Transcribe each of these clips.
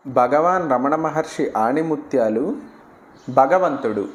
భగవాన్ రమణ మహర్షి ఆణిముత్యాలు భగవంతుడు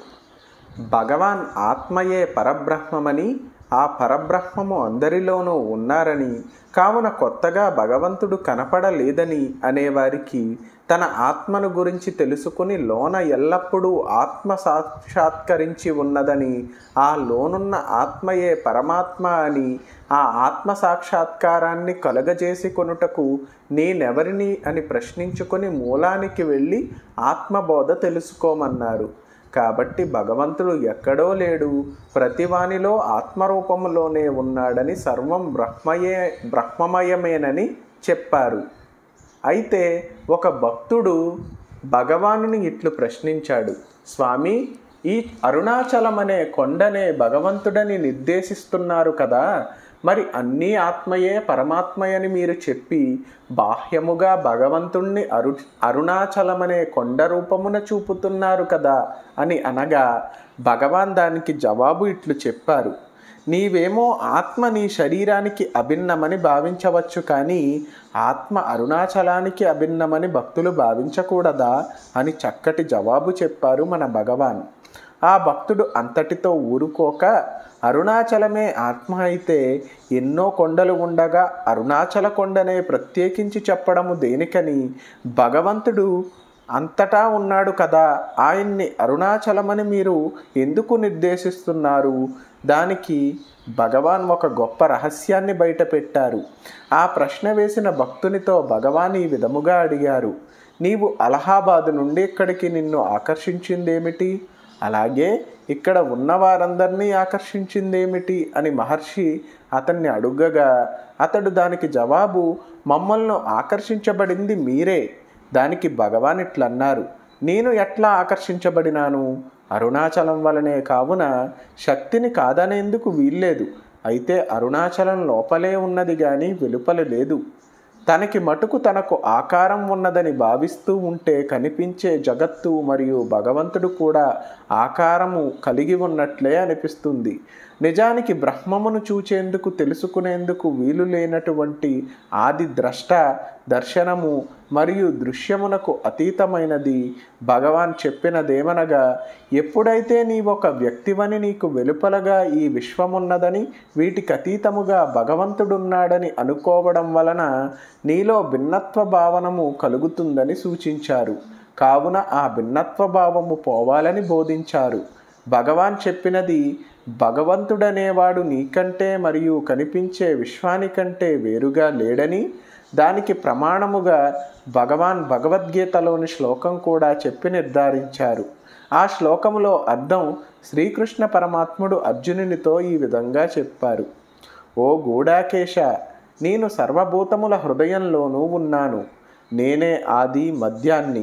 భగవాన్ ఆత్మయే పరబ్రహ్మమని ఆ పరబ్రహ్మము అందరిలోనూ ఉన్నారని కావున కొత్తగా భగవంతుడు కనపడలేదని అనేవారికి తన ఆత్మను గురించి తెలుసుకుని లోన ఎల్లప్పుడూ ఆత్మ సాక్షాత్కరించి ఉన్నదని ఆ లోనున్న ఆత్మయే పరమాత్మ అని ఆ ఆత్మ సాక్షాత్కారాన్ని కలుగజేసి కొనుటకు నేనెవరిని అని ప్రశ్నించుకొని మూలానికి వెళ్ళి ఆత్మబోధ తెలుసుకోమన్నారు కాబట్టి భగవంతుడు ఎక్కడో లేడు ప్రతివానిలో ఆత్మరూపములోనే ఉన్నాడని సర్వం బ్రహ్మయే బ్రహ్మమయమేనని చెప్పారు అయితే ఒక భక్తుడు భగవానుని ఇట్లు ప్రశ్నించాడు స్వామి ఈ అరుణాచలం అనే కొండనే భగవంతుడని నిర్దేశిస్తున్నారు కదా మరి అన్నీ ఆత్మయే పరమాత్మయని మీరు చెప్పి బాహ్యముగా భగవంతుణ్ణి అరు అరుణాచలమనే కొండ రూపమున చూపుతున్నారు కదా అని అనగా భగవాన్ దానికి జవాబు ఇట్లు చెప్పారు నీవేమో ఆత్మ నీ శరీరానికి అభిన్నమని భావించవచ్చు కానీ ఆత్మ అరుణాచలానికి అభిన్నమని భక్తులు భావించకూడదా అని చక్కటి జవాబు చెప్పారు మన భగవాన్ ఆ భక్తుడు అంతటితో ఊరుకోక అరుణాచలమే ఆత్మ అయితే ఎన్నో కొండలు ఉండగా అరుణాచల కొండనే ప్రత్యేకించి చెప్పడము దేనికని భగవంతుడు అంతటా ఉన్నాడు కదా ఆయన్ని అరుణాచలమని మీరు ఎందుకు నిర్దేశిస్తున్నారు దానికి భగవాన్ ఒక గొప్ప రహస్యాన్ని బయటపెట్టారు ఆ ప్రశ్న వేసిన భక్తునితో భగవాన్ ఈ విధముగా అడిగారు నీవు అలహాబాద్ నుండి ఇక్కడికి నిన్ను ఆకర్షించిందేమిటి అలాగే ఇక్కడ ఉన్న వారందరినీ ఆకర్షించిందేమిటి అని మహర్షి అతన్ని అడుగగా అతడు దానికి జవాబు మమ్మల్ని ఆకర్షించబడింది మీరే దానికి భగవాన్ ఇట్లన్నారు నేను ఎట్లా ఆకర్షించబడినాను అరుణాచలం వలనే కావున శక్తిని కాదనేందుకు వీల్లేదు అయితే అరుణాచలం లోపలే ఉన్నది కానీ వెలుపల లేదు తనకి మటుకు తనకు ఆకారం ఉన్నదని భావిస్తూ ఉంటే కనిపించే జగత్తు మరియు భగవంతుడు కూడా ఆకారము కలిగి ఉన్నట్లే అనిపిస్తుంది నిజానికి బ్రహ్మమును చూచేందుకు తెలుసుకునేందుకు వీలు లేనటువంటి ఆది ద్రష్ట దర్శనము మరియు దృశ్యమునకు అతీతమైనది భగవాన్ చెప్పినదేమనగా ఎప్పుడైతే నీవొక వ్యక్తివని నీకు వెలుపలగా ఈ విశ్వమున్నదని వీటికి అతీతముగా భగవంతుడున్నాడని అనుకోవడం వలన నీలో భిన్నత్వ భావనము కలుగుతుందని సూచించారు కావున ఆ భిన్నత్వ భావము పోవాలని బోధించారు భగవాన్ చెప్పినది భగవంతుడనేవాడు నీకంటే మరియు కనిపించే విశ్వానికంటే వేరుగా లేడని దానికి ప్రమాణముగా భగవాన్ భగవద్గీతలోని శ్లోకం కూడా చెప్పి నిర్ధారించారు ఆ శ్లోకములో అర్థం శ్రీకృష్ణ పరమాత్ముడు అర్జునునితో ఈ విధంగా చెప్పారు ఓ గూడాకేశ నేను సర్వభూతముల హృదయంలోనూ ఉన్నాను నేనే ఆది మధ్యాన్ని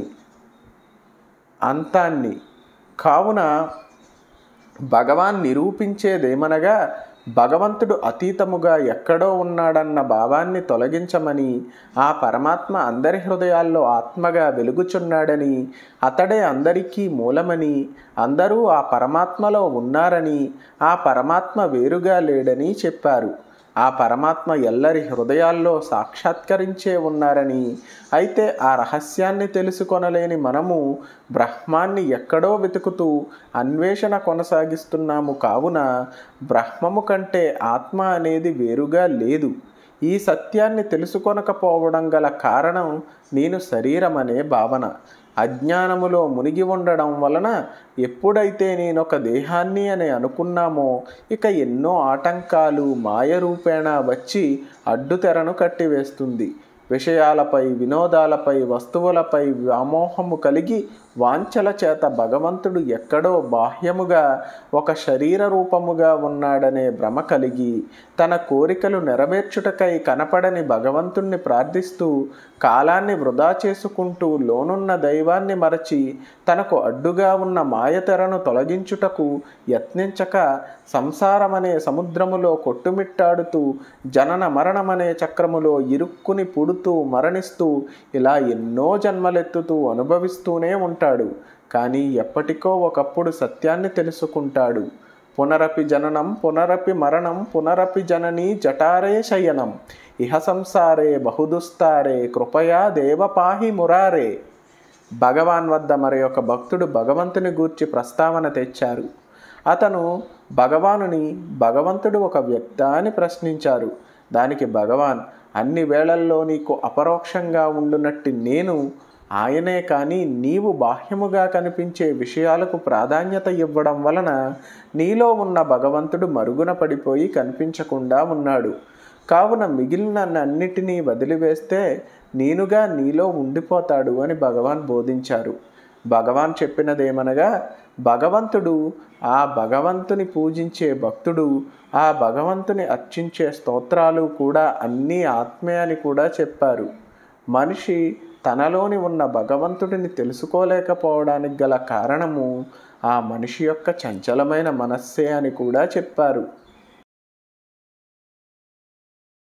అంతాన్ని కావున భగవాన్ నిరూపించేదేమనగా భగవంతుడు అతీతముగా ఎక్కడో ఉన్నాడన్న భావాన్ని తొలగించమని ఆ పరమాత్మ అందరి హృదయాల్లో ఆత్మగా వెలుగుచున్నాడని అతడే అందరికీ మూలమని అందరూ ఆ పరమాత్మలో ఉన్నారని ఆ పరమాత్మ వేరుగా లేడని చెప్పారు ఆ పరమాత్మ ఎల్లరి హృదయాల్లో సాక్షాత్కరించే ఉన్నారని అయితే ఆ రహస్యాన్ని తెలుసుకొనలేని మనము బ్రహ్మాన్ని ఎక్కడో వెతుకుతూ అన్వేషణ కొనసాగిస్తున్నాము కావున బ్రహ్మము కంటే ఆత్మ అనేది వేరుగా లేదు ఈ సత్యాన్ని తెలుసుకొనకపోవడం గల కారణం నేను శరీరం అనే భావన అజ్ఞానములో మునిగి ఉండడం వలన ఎప్పుడైతే నేను ఒక దేహాన్ని అని అనుకున్నామో ఇక ఎన్నో ఆటంకాలు మాయరూపేణ వచ్చి అడ్డుతెరను కట్టివేస్తుంది విషయాలపై వినోదాలపై వస్తువులపై వ్యామోహము కలిగి వాంఛల చేత భగవంతుడు ఎక్కడో బాహ్యముగా ఒక శరీర రూపముగా ఉన్నాడనే భ్రమ కలిగి తన కోరికలు నెరవేర్చుటకై కనపడని భగవంతుణ్ణి ప్రార్థిస్తూ కాలాన్ని వృధా చేసుకుంటూ లోనున్న దైవాన్ని మరచి తనకు అడ్డుగా ఉన్న మాయతెరను తొలగించుటకు యత్నించక సంసారమనే సముద్రములో కొట్టుమిట్టాడుతూ జనన మరణమనే చక్రములో ఇరుక్కుని పుడుతూ మరణిస్తూ ఇలా ఎన్నో జన్మలెత్తుతూ అనుభవిస్తూనే ఉంటాడు కానీ ఎప్పటికో ఒకప్పుడు సత్యాన్ని తెలుసుకుంటాడు పునరపి జననం పునరపి మరణం పునరపి జనని జటారే శయనం ఇహ సంసారే బహుదుస్తారే కృపయా దేవ పాహి మురారే భగవాన్ వద్ద మరి ఒక భక్తుడు భగవంతుని గూర్చి ప్రస్తావన తెచ్చారు అతను భగవానుని భగవంతుడు ఒక వ్యక్త అని ప్రశ్నించారు దానికి భగవాన్ అన్ని వేళల్లో నీకు అపరోక్షంగా ఉండునట్టి నేను ఆయనే కానీ నీవు బాహ్యముగా కనిపించే విషయాలకు ప్రాధాన్యత ఇవ్వడం వలన నీలో ఉన్న భగవంతుడు మరుగున పడిపోయి కనిపించకుండా ఉన్నాడు కావున మిగిలిన అన్నిటినీ వదిలివేస్తే నేనుగా నీలో ఉండిపోతాడు అని భగవాన్ బోధించారు భగవాన్ చెప్పినదేమనగా భగవంతుడు ఆ భగవంతుని పూజించే భక్తుడు ఆ భగవంతుని అర్చించే స్తోత్రాలు కూడా అన్నీ ఆత్మే అని కూడా చెప్పారు మనిషి తనలోని ఉన్న భగవంతుడిని తెలుసుకోలేకపోవడానికి గల కారణము ఆ మనిషి యొక్క చంచలమైన మనస్సే అని కూడా చెప్పారు